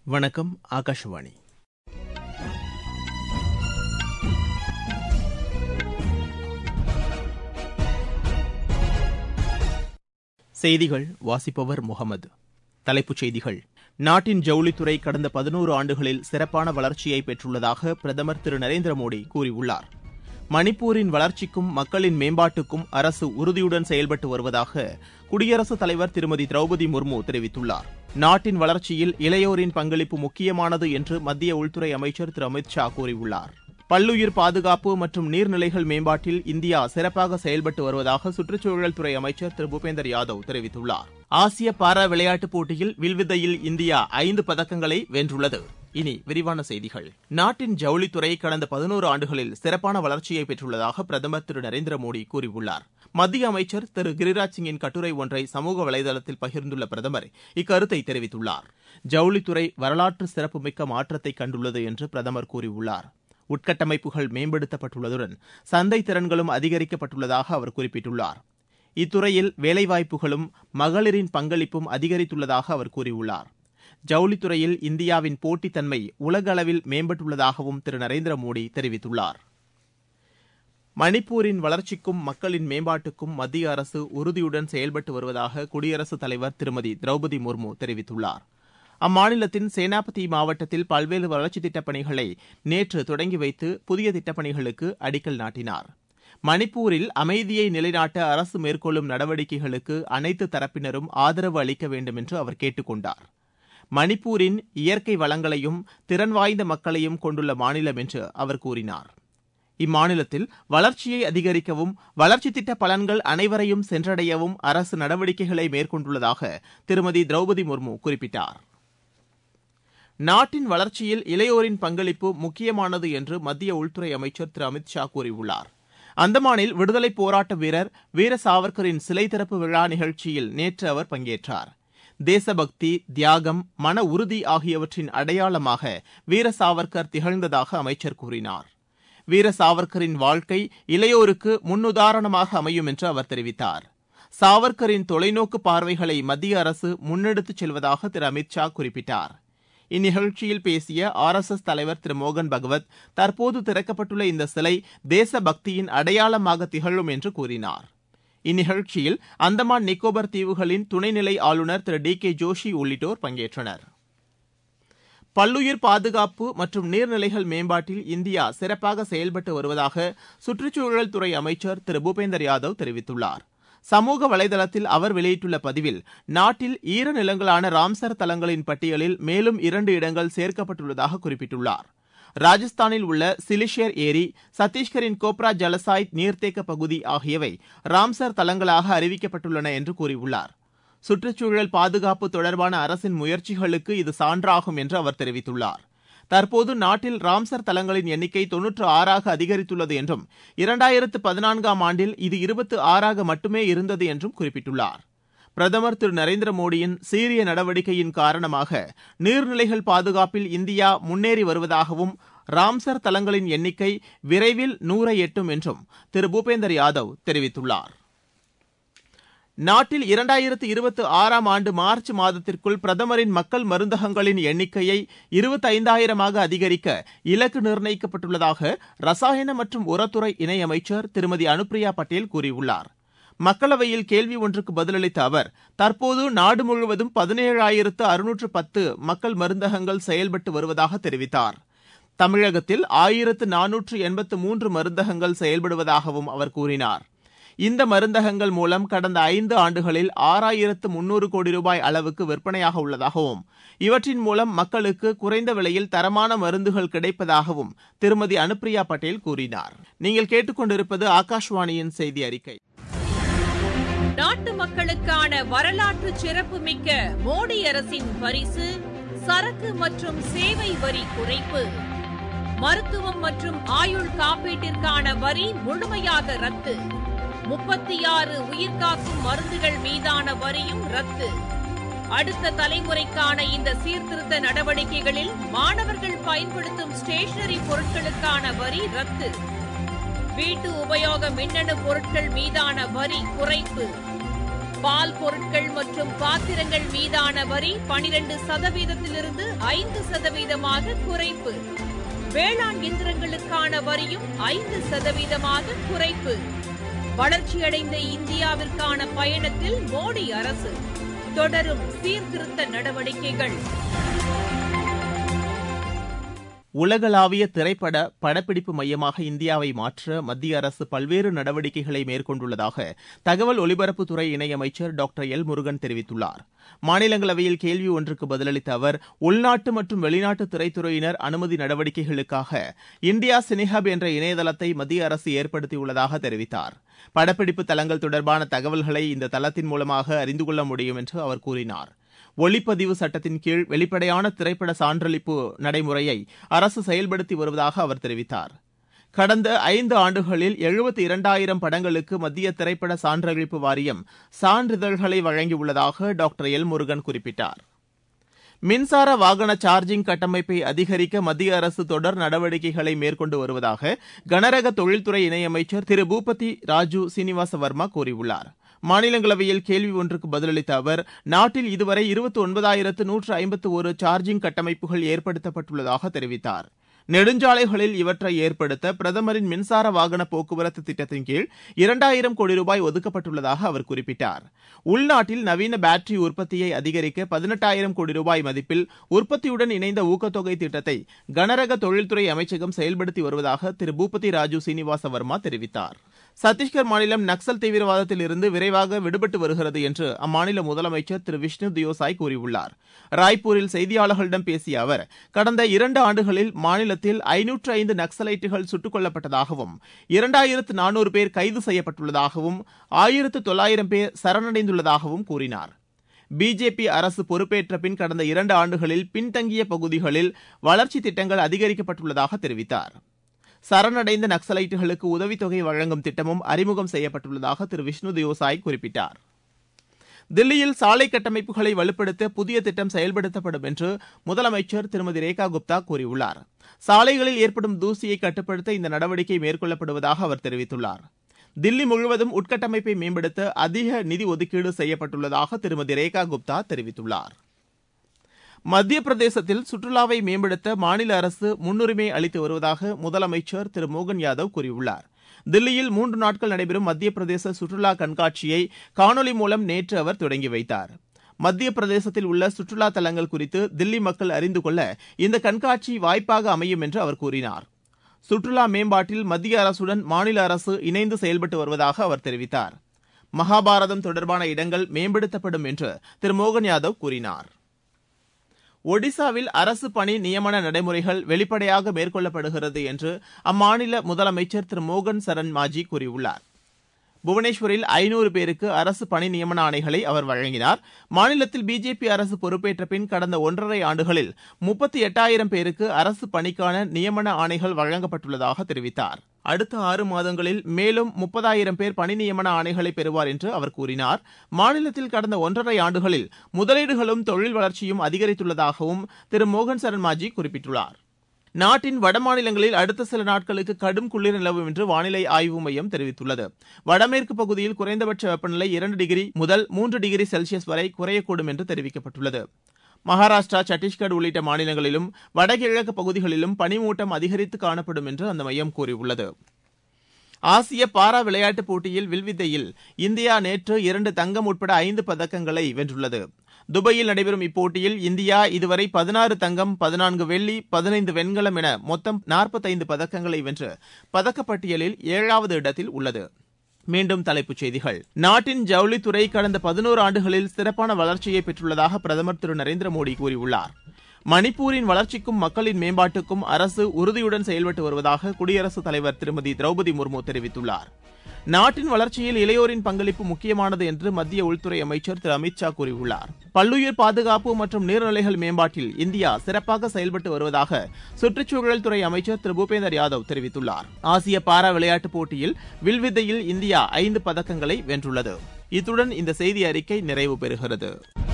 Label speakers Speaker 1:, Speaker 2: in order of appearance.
Speaker 1: வணக்கம் ஆகாஷவாணி செய்திகள் வாசிப்பவர் முகமது தலைப்புச் செய்திகள் நாட்டின் ஜவுளித்துறை கடந்த பதினோரு ஆண்டுகளில் சிறப்பான வளர்ச்சியை பெற்றுள்ளதாக பிரதமர் திரு நரேந்திர மோடி கூறியுள்ளார் மணிப்பூரின் வளர்ச்சிக்கும் மக்களின் மேம்பாட்டுக்கும் அரசு உறுதியுடன் செயல்பட்டு வருவதாக குடியரசுத் தலைவர் திருமதி திரௌபதி முர்மு தெரிவித்துள்ளார் நாட்டின் வளர்ச்சியில் இளையோரின் பங்களிப்பு முக்கியமானது என்று மத்திய உள்துறை அமைச்சர் திரு அமித் ஷா கூறியுள்ளார் பல்லுயிர் பாதுகாப்பு மற்றும் நீர்நிலைகள் மேம்பாட்டில் இந்தியா சிறப்பாக செயல்பட்டு வருவதாக சுற்றுச்சூழல் துறை அமைச்சர் திரு பூபேந்தர் யாதவ் தெரிவித்துள்ளார் ஆசிய பாரா விளையாட்டுப் போட்டியில் வில்வித்தையில் இந்தியா ஐந்து பதக்கங்களை வென்றுள்ளது இனி விரிவான செய்திகள் நாட்டின் ஜவுளித்துறை கடந்த பதினோரு ஆண்டுகளில் சிறப்பான வளர்ச்சியை பெற்றுள்ளதாக பிரதமர் திரு நரேந்திர மோடி கூறியுள்ளார் மத்திய அமைச்சர் திரு கிரிராஜ் சிங்கின் கட்டுரை ஒன்றை சமூக வலைதளத்தில் பகிர்ந்துள்ள பிரதமர் இக்கருத்தை தெரிவித்துள்ளார் ஜவுளித்துறை வரலாற்று சிறப்புமிக்க மாற்றத்தை கண்டுள்ளது என்று பிரதமர் கூறியுள்ளார் உட்கட்டமைப்புகள் மேம்படுத்தப்பட்டுள்ளதுடன் சந்தை திறன்களும் அதிகரிக்கப்பட்டுள்ளதாக அவர் குறிப்பிட்டுள்ளார் இத்துறையில் வேலைவாய்ப்புகளும் மகளிரின் பங்களிப்பும் அதிகரித்துள்ளதாக அவர் கூறியுள்ளார் ஜவுளித்துறையில் இந்தியாவின் போட்டித்தன்மை உலக அளவில் மேம்பட்டுள்ளதாகவும் திரு நரேந்திர மோடி தெரிவித்துள்ளார் மணிப்பூரின் வளர்ச்சிக்கும் மக்களின் மேம்பாட்டுக்கும் மத்திய அரசு உறுதியுடன் செயல்பட்டு வருவதாக குடியரசுத் தலைவர் திருமதி திரௌபதி முர்மு தெரிவித்துள்ளார் அம்மாநிலத்தின் சேனாபதி மாவட்டத்தில் பல்வேறு வளர்ச்சித் திட்டப் பணிகளை நேற்று தொடங்கி வைத்து புதிய திட்டப்பணிகளுக்கு அடிக்கல் நாட்டினார் மணிப்பூரில் அமைதியை நிலைநாட்ட அரசு மேற்கொள்ளும் நடவடிக்கைகளுக்கு அனைத்து தரப்பினரும் ஆதரவு அளிக்க வேண்டும் என்று அவர் கேட்டுக் கொண்டார் மணிப்பூரின் இயற்கை வளங்களையும் திறன் வாய்ந்த மக்களையும் கொண்டுள்ள மாநிலம் என்று அவர் கூறினார் இம்மாநிலத்தில் வளர்ச்சியை அதிகரிக்கவும் வளர்ச்சித் திட்ட பலன்கள் அனைவரையும் சென்றடையவும் அரசு நடவடிக்கைகளை மேற்கொண்டுள்ளதாக திருமதி திரௌபதி முர்மு குறிப்பிட்டார் நாட்டின் வளர்ச்சியில் இளையோரின் பங்களிப்பு முக்கியமானது என்று மத்திய உள்துறை அமைச்சர் திரு அமித் ஷா கூறியுள்ளார் அந்தமானில் விடுதலைப் போராட்ட வீரர் வீர சாவர்கரின் சிலை திறப்பு விழா நிகழ்ச்சியில் நேற்று அவர் பங்கேற்றார் தேசபக்தி தியாகம் மன உறுதி ஆகியவற்றின் அடையாளமாக வீர சாவர்கர் திகழ்ந்ததாக அமைச்சர் கூறினார் வீர சாவர்கரின் வாழ்க்கை இளையோருக்கு முன்னுதாரணமாக அமையும் என்று அவர் தெரிவித்தார் சாவர்கரின் தொலைநோக்கு பார்வைகளை மத்திய அரசு முன்னெடுத்துச் செல்வதாக திரு அமித் ஷா குறிப்பிட்டார் இந்நிகழ்ச்சியில் பேசிய ஆர் எஸ் எஸ் தலைவர் திரு மோகன் பகவத் தற்போது திறக்கப்பட்டுள்ள இந்த சிலை தேசபக்தியின் அடையாளமாக திகழும் என்று கூறினார் இந்நிகழ்ச்சியில் அந்தமான் நிக்கோபர் தீவுகளின் துணைநிலை ஆளுநர் திரு டி கே ஜோஷி உள்ளிட்டோர் பங்கேற்றனர் பல்லுயிர் பாதுகாப்பு மற்றும் நீர்நிலைகள் மேம்பாட்டில் இந்தியா சிறப்பாக செயல்பட்டு வருவதாக சுற்றுச்சூழல் துறை அமைச்சர் திரு பூபேந்தர் யாதவ் தெரிவித்துள்ளார் சமூக வலைதளத்தில் அவர் வெளியிட்டுள்ள பதிவில் நாட்டில் ஈரநிலங்களான ராம்சர் தலங்களின் பட்டியலில் மேலும் இரண்டு இடங்கள் சேர்க்கப்பட்டுள்ளதாக குறிப்பிட்டுள்ளார் ராஜஸ்தானில் உள்ள சிலிஷியர் ஏரி சத்தீஸ்கரின் கோப்ரா ஜலசாய் நீர்த்தேக்க பகுதி ஆகியவை ராம்சர் தலங்களாக அறிவிக்கப்பட்டுள்ளன என்று கூறியுள்ளார் சுற்றுச்சூழல் பாதுகாப்பு தொடர்பான அரசின் முயற்சிகளுக்கு இது சான்றாகும் என்று அவர் தெரிவித்துள்ளார் தற்போது நாட்டில் ராம்சர் தலங்களின் எண்ணிக்கை தொன்னூற்று ஆறாக அதிகரித்துள்ளது என்றும் இரண்டாயிரத்து பதினான்காம் ஆண்டில் இது இருபத்து ஆறாக மட்டுமே இருந்தது என்றும் குறிப்பிட்டுள்ளார் பிரதமர் திரு நரேந்திர மோடியின் சீரிய நடவடிக்கையின் காரணமாக நீர்நிலைகள் பாதுகாப்பில் இந்தியா முன்னேறி வருவதாகவும் ராம்சர் தலங்களின் எண்ணிக்கை விரைவில் நூறை எட்டும் என்றும் திரு பூபேந்தர் யாதவ் தெரிவித்துள்ளார் நாட்டில் இரண்டாயிரத்து இருபத்தி ஆறாம் ஆண்டு மார்ச் மாதத்திற்குள் பிரதமரின் மக்கள் மருந்தகங்களின் எண்ணிக்கையை இருபத்தைந்தாயிரமாக அதிகரிக்க இலக்கு நிர்ணயிக்கப்பட்டுள்ளதாக ரசாயன மற்றும் உரத்துறை இணையமைச்சர் திருமதி அனுப்பிரியா பட்டேல் கூறியுள்ளார் மக்களவையில் கேள்வி ஒன்றுக்கு பதிலளித்த அவர் தற்போது நாடு முழுவதும் பதினேழாயிரத்து அறுநூற்று பத்து மக்கள் மருந்தகங்கள் செயல்பட்டு வருவதாக தெரிவித்தார் தமிழகத்தில் ஆயிரத்து நானூற்று எண்பத்து மூன்று மருந்தகங்கள் செயல்படுவதாகவும் அவர் கூறினார் இந்த மருந்தகங்கள் மூலம் கடந்த ஐந்து ஆண்டுகளில் ஆறாயிரத்து முன்னூறு கோடி ரூபாய் அளவுக்கு விற்பனையாக உள்ளதாகவும் இவற்றின் மூலம் மக்களுக்கு குறைந்த விலையில் தரமான மருந்துகள் கிடைப்பதாகவும் திருமதி அனுப்பிரியா பட்டேல் கூறினார் நீங்கள் கேட்டுக்கொண்டிருப்பது ஆகாஷ்வாணியின் செய்தி அறிக்கை
Speaker 2: நாட்டு மக்களுக்கான வரலாற்று சிறப்புமிக்க மோடி அரசின் பரிசு சரக்கு மற்றும் சேவை வரி குறைப்பு மருத்துவம் மற்றும் ஆயுள் காப்பீட்டிற்கான வரி முழுமையாக ரத்து முப்பத்தி ஆறு உயிர்காக்கும் மருந்துகள் மீதான வரியும் ரத்து அடுத்த தலைமுறைக்கான இந்த சீர்திருத்த நடவடிக்கைகளில் மாணவர்கள் பயன்படுத்தும் ஸ்டேஷனரி பொருட்களுக்கான வரி ரத்து வீட்டு உபயோக மின்னணு பொருட்கள் மீதான வரி குறைப்பு பால் பொருட்கள் மற்றும் பாத்திரங்கள் மீதான வரி பனிரெண்டு சதவீதத்திலிருந்து ஐந்து சதவீதமாக குறைப்பு வேளாண் இயந்திரங்களுக்கான வரியும் ஐந்து சதவீதமாக குறைப்பு வளர்ச்சியடைந்த இந்தியாவிற்கான பயணத்தில் மோடி அரசு தொடரும் சீர்திருத்த நடவடிக்கைகள்
Speaker 1: உலகளாவிய திரைப்பட படப்பிடிப்பு மையமாக இந்தியாவை மாற்ற மத்திய அரசு பல்வேறு நடவடிக்கைகளை மேற்கொண்டுள்ளதாக தகவல் ஒலிபரப்புத்துறை இணையமைச்சர் டாக்டர் எல் முருகன் தெரிவித்துள்ளார் மாநிலங்களவையில் கேள்வி ஒன்றுக்கு பதிலளித்த அவர் உள்நாட்டு மற்றும் வெளிநாட்டு திரைத்துறையினர் அனுமதி நடவடிக்கைகளுக்காக இந்தியா சினிஹப் என்ற இணையதளத்தை மத்திய அரசு ஏற்படுத்தியுள்ளதாக தெரிவித்தார் படப்பிடிப்பு தளங்கள் தொடர்பான தகவல்களை இந்த தளத்தின் மூலமாக அறிந்து கொள்ள முடியும் என்று அவர் கூறினார் ஒளிப்பதிவு சட்டத்தின் கீழ் வெளிப்படையான திரைப்பட சான்றளிப்பு நடைமுறையை அரசு செயல்படுத்தி வருவதாக அவர் தெரிவித்தார் கடந்த ஐந்து ஆண்டுகளில் எழுபத்தி இரண்டாயிரம் படங்களுக்கு மத்திய திரைப்பட சான்றளிப்பு வாரியம் சான்றிதழ்களை வழங்கியுள்ளதாக டாக்டர் எல் முருகன் குறிப்பிட்டார் மின்சார வாகன சார்ஜிங் கட்டமைப்பை அதிகரிக்க மத்திய அரசு தொடர் நடவடிக்கைகளை மேற்கொண்டு வருவதாக கனரக தொழில்துறை இணையமைச்சர் திரு பூபதி ராஜு சீனிவாச வர்மா கூறியுள்ளார் மாநிலங்களவையில் கேள்வி ஒன்றுக்கு பதிலளித்த அவர் நாட்டில் இதுவரை இருபத்தி ஒன்பதாயிரத்து நூற்று ஐம்பத்து ஒரு சார்ஜிங் கட்டமைப்புகள் ஏற்படுத்தப்பட்டுள்ளதாக தெரிவித்தார் நெடுஞ்சாலைகளில் இவற்றை ஏற்படுத்த பிரதமரின் மின்சார வாகன போக்குவரத்து திட்டத்தின் கீழ் இரண்டாயிரம் கோடி ரூபாய் ஒதுக்கப்பட்டுள்ளதாக அவர் குறிப்பிட்டார் உள்நாட்டில் நவீன பேட்டரி உற்பத்தியை அதிகரிக்க பதினெட்டாயிரம் கோடி ரூபாய் மதிப்பில் உற்பத்தியுடன் இணைந்த ஊக்கத்தொகை திட்டத்தை கனரக தொழில்துறை அமைச்சகம் செயல்படுத்தி வருவதாக திரு பூபதி ராஜு சீனிவாச வர்மா தெரிவித்தார் சத்தீஸ்கர் மாநிலம் நக்சல் தீவிரவாதத்தில் இருந்து விரைவாக விடுபட்டு வருகிறது என்று அம்மாநில முதலமைச்சர் திரு விஷ்ணு தியோசாய் கூறியுள்ளார் ராய்ப்பூரில் செய்தியாளர்களிடம் பேசிய அவர் கடந்த இரண்டு ஆண்டுகளில் மாநிலத்தில் ஐநூற்று ஐந்து நக்சலைட்டுகள் சுட்டுக் கொல்லப்பட்டதாகவும் இரண்டாயிரத்து நானூறு பேர் கைது செய்யப்பட்டுள்ளதாகவும் ஆயிரத்து தொள்ளாயிரம் பேர் சரணடைந்துள்ளதாகவும் கூறினார் பிஜேபி அரசு பொறுப்பேற்ற பின் கடந்த இரண்டு ஆண்டுகளில் பின்தங்கிய பகுதிகளில் வளர்ச்சி திட்டங்கள் அதிகரிக்கப்பட்டுள்ளதாக தெரிவித்தார் சரணடைந்த நக்சலைட்டுகளுக்கு உதவித்தொகை வழங்கும் திட்டமும் அறிமுகம் செய்யப்பட்டுள்ளதாக திரு விஷ்ணு தியோசாய் குறிப்பிட்டார் தில்லியில் சாலை கட்டமைப்புகளை வலுப்படுத்த புதிய திட்டம் செயல்படுத்தப்படும் என்று முதலமைச்சர் திருமதி ரேகா குப்தா கூறியுள்ளார் சாலைகளில் ஏற்படும் தூசியை கட்டுப்படுத்த இந்த நடவடிக்கை மேற்கொள்ளப்படுவதாக அவர் தெரிவித்துள்ளார் தில்லி முழுவதும் உட்கட்டமைப்பை மேம்படுத்த அதிக நிதி ஒதுக்கீடு செய்யப்பட்டுள்ளதாக திருமதி ரேகா குப்தா தெரிவித்துள்ளார் மத்திய பிரதேசத்தில் சுற்றுலாவை மேம்படுத்த மாநில அரசு முன்னுரிமை அளித்து வருவதாக முதலமைச்சர் திரு மோகன் யாதவ் கூறியுள்ளார் தில்லியில் மூன்று நாட்கள் நடைபெறும் மத்திய பிரதேச சுற்றுலா கண்காட்சியை காணொலி மூலம் நேற்று அவர் தொடங்கி வைத்தார் மத்திய பிரதேசத்தில் உள்ள சுற்றுலா தலங்கள் குறித்து தில்லி மக்கள் அறிந்து கொள்ள இந்த கண்காட்சி வாய்ப்பாக அமையும் என்று அவர் கூறினார் சுற்றுலா மேம்பாட்டில் மத்திய அரசுடன் மாநில அரசு இணைந்து செயல்பட்டு வருவதாக அவர் தெரிவித்தார் மகாபாரதம் தொடர்பான இடங்கள் மேம்படுத்தப்படும் என்று திரு மோகன் யாதவ் கூறினார் ஒடிசாவில் அரசு பணி நியமன நடைமுறைகள் வெளிப்படையாக மேற்கொள்ளப்படுகிறது என்று அம்மாநில முதலமைச்சர் திரு மோகன் சரண் மாஜி கூறியுள்ளார் புவனேஸ்வரில் ஐநூறு பேருக்கு அரசு பணி நியமன ஆணைகளை அவர் வழங்கினார் மாநிலத்தில் பிஜேபி அரசு பொறுப்பேற்ற பின் கடந்த ஒன்றரை ஆண்டுகளில் முப்பத்தி எட்டாயிரம் பேருக்கு அரசு பணிக்கான நியமன ஆணைகள் வழங்கப்பட்டுள்ளதாக தெரிவித்தார் அடுத்த ஆறு மாதங்களில் மேலும் முப்பதாயிரம் பேர் பணி நியமன ஆணைகளை பெறுவார் என்று அவர் கூறினார் மாநிலத்தில் கடந்த ஒன்றரை ஆண்டுகளில் முதலீடுகளும் தொழில் வளர்ச்சியும் அதிகரித்துள்ளதாகவும் திரு மோகன் சரண் மாஜி குறிப்பிட்டுள்ளார் நாட்டின் வடமாநிலங்களில் அடுத்த சில நாட்களுக்கு கடும் குளிர் நிலவும் என்று வானிலை ஆய்வு மையம் தெரிவித்துள்ளது வடமேற்கு பகுதியில் குறைந்தபட்ச வெப்பநிலை இரண்டு டிகிரி முதல் மூன்று டிகிரி செல்சியஸ் வரை குறையக்கூடும் என்று தெரிவிக்கப்பட்டுள்ளது மகாராஷ்டிரா சத்தீஸ்கர் உள்ளிட்ட மாநிலங்களிலும் வடகிழக்கு பகுதிகளிலும் பனிமூட்டம் அதிகரித்து காணப்படும் என்று அந்த மையம் கூறியுள்ளது ஆசிய பாரா விளையாட்டுப் போட்டியில் வில்வித்தையில் இந்தியா நேற்று இரண்டு தங்கம் உட்பட ஐந்து பதக்கங்களை வென்றுள்ளது துபாயில் நடைபெறும் இப்போட்டியில் இந்தியா இதுவரை பதினாறு தங்கம் பதினான்கு வெள்ளி பதினைந்து வெண்கலம் என மொத்தம் நாற்பத்தைந்து பதக்கங்களை வென்று பதக்கப்பட்டியலில் ஏழாவது இடத்தில் உள்ளது மீண்டும் தலைப்புச் செய்திகள் நாட்டின் ஜவுளித்துறை கடந்த பதினோரு ஆண்டுகளில் சிறப்பான வளர்ச்சியை பெற்றுள்ளதாக பிரதமர் திரு நரேந்திர மோடி கூறியுள்ளார் மணிப்பூரின் வளர்ச்சிக்கும் மக்களின் மேம்பாட்டுக்கும் அரசு உறுதியுடன் செயல்பட்டு வருவதாக குடியரசுத் தலைவர் திருமதி திரௌபதி முர்மு தெரிவித்துள்ளார் நாட்டின் வளர்ச்சியில் இளையோரின் பங்களிப்பு முக்கியமானது என்று மத்திய உள்துறை அமைச்சர் திரு அமித் ஷா கூறியுள்ளார் பல்லுயிர் பாதுகாப்பு மற்றும் நீர்நிலைகள் மேம்பாட்டில் இந்தியா சிறப்பாக செயல்பட்டு வருவதாக சுற்றுச்சூழல் துறை அமைச்சர் திரு பூபேந்தர் யாதவ் தெரிவித்துள்ளார் ஆசிய பாரா விளையாட்டுப் போட்டியில் வில்வித்தையில் இந்தியா ஐந்து பதக்கங்களை வென்றுள்ளது இத்துடன் இந்த செய்தி அறிக்கை நிறைவு பெறுகிறது